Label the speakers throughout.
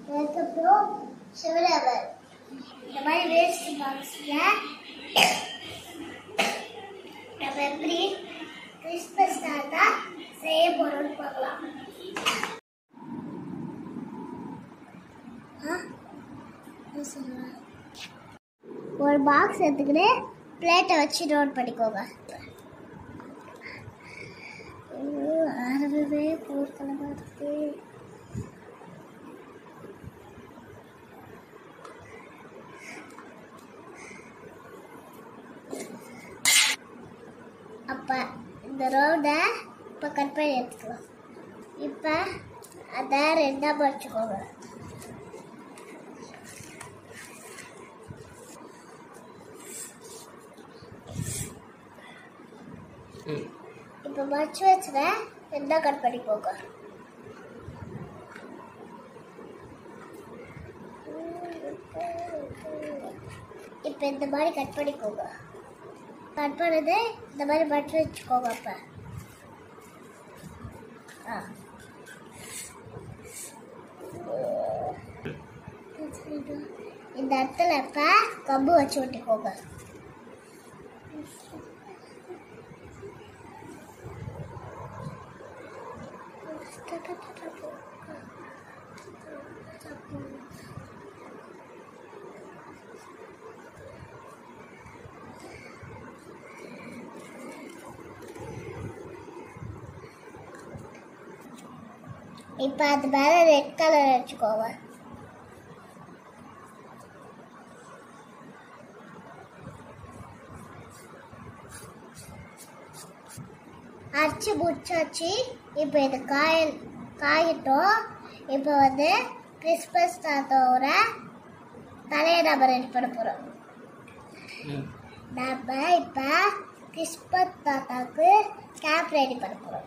Speaker 1: அதுக்கப்புறம் சிவரவர் இந்த மாதிரி வேஸ்ட் பாக்ஸில் நம்ம எப்படி கிறிஸ்மஸ் தாத்தா செய்ய போகிறோம்னு பார்க்கலாம் ஆ? என்ன சொல்லுவேன்? ஒரு பாக்ஸ் எடுத்துக்கிட்டு பிளேட்டை வச்சு நோட் பண்ணிக்கோங்க ஐயோ, ஆரம்பமே போர்க்களமாக இருக்கு அப்போ இந்த ரோடை இப்போ கட் பண்ணி எடுத்துக்கலாம் இப்போ அதை ரெண்டாக படிச்சுக்கோங்க இப்போ மடிச்சு வச்சுட ரெண்டாக கட் பண்ணிக்கோங்க இப்போ இந்த மாதிரி கட் பண்ணிக்கோங்க கட் பண்ணது இந்த மாதிரி மடிச்சு வச்சுக்கோங்க அப்போ ஆ இந்த இடத்துல இப்போ கம்பு வச்சு விட்டுக்கோங்க இப்போ அது மேலே ரெட் கலர் வச்சுக்கோங்க அரைச்சி முடிச்சாச்சு இப்போ இது காய காயட்டும் இப்போ வந்து கிறிஸ்மஸ் தாத்தாவோட தலையை நம்ம ரெடி பண்ண போகிறோம் நம்ம இப்போ கிறிஸ்மஸ் தாத்தாவுக்கு கேப் ரெடி பண்ண போகிறோம்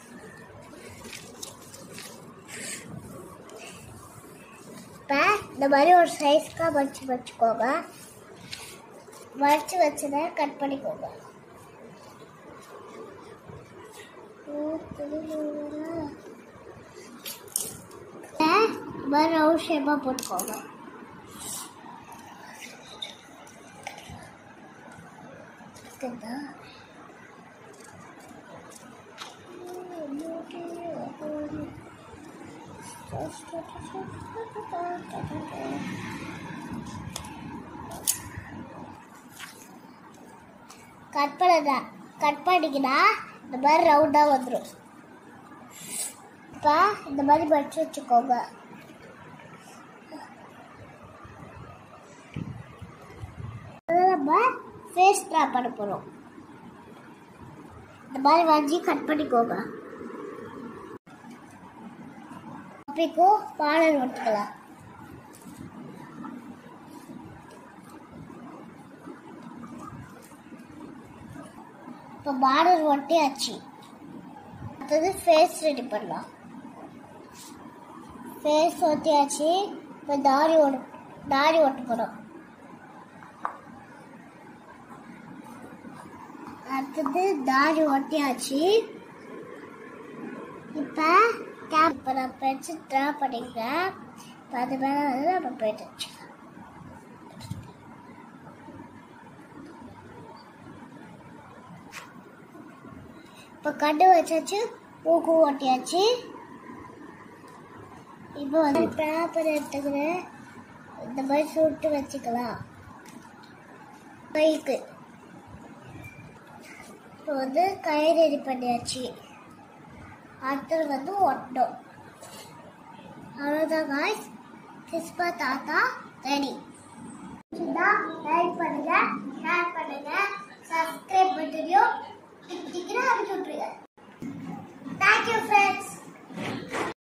Speaker 1: இப்போ இந்த மாதிரி ஒரு சைஸ்க்காக மடிச்சு வச்சுக்கோங்க மடிச்சு வச்சதை கட் பண்ணிக்கோங்க மாதிரி ரவுண்ட் ஷேப்பாக போட்டுக்கோங்க இருக்குதா? கட் பண்ணதா கட் பண்ணிக்கினா இந்த மாதிரி ரவுண்டாக வந்துடும் இப்போ இந்த மாதிரி படிச்சு வச்சுக்கோங்க அதான் நம்ம ஃபேஸ் ட்ரா பண்ண போகிறோம் இந்த மாதிரி வரைஞ்சி கட் பண்ணிக்கோங்க அப்படிக்கும் பாடல் ஒட்டுக்கலாம் இப்போ பார்டர் ஒட்டியாச்சு அடுத்தது ஃபேஸ் ரெடி பண்ணலாம் ஃபேஸ் ஒட்டியாச்சு இப்போ தாடி ஒட்டு தாடி ஒட்ட போகிறோம் அடுத்தது தாடி ஒட்டியாச்சு இப்போ கேப் இப்போ நான் பென்சில் ட்ரா பண்ணிக்கிறேன் இப்போ அது மேலே வந்து நம்ம போயிட்டு வச்சுக்கலாம் இப்போ கண்டு வச்சாச்சு மூக்கு ஓட்டியாச்சு இப்போ வந்து பேப்பர் எடுத்துக்கிறேன் இந்த மாதிரி சுட்டு வச்சுக்கலாம் கைக்கு இப்போ வந்து கை ரெடி பண்ணியாச்சு அடுத்தது வந்து ஒட்டும் அவ்வளோதான் காய்ஸ் கிறிஸ்பா தாத்தா ரெடி லைக் பண்ணுங்க ஷேர் பண்ணுங்க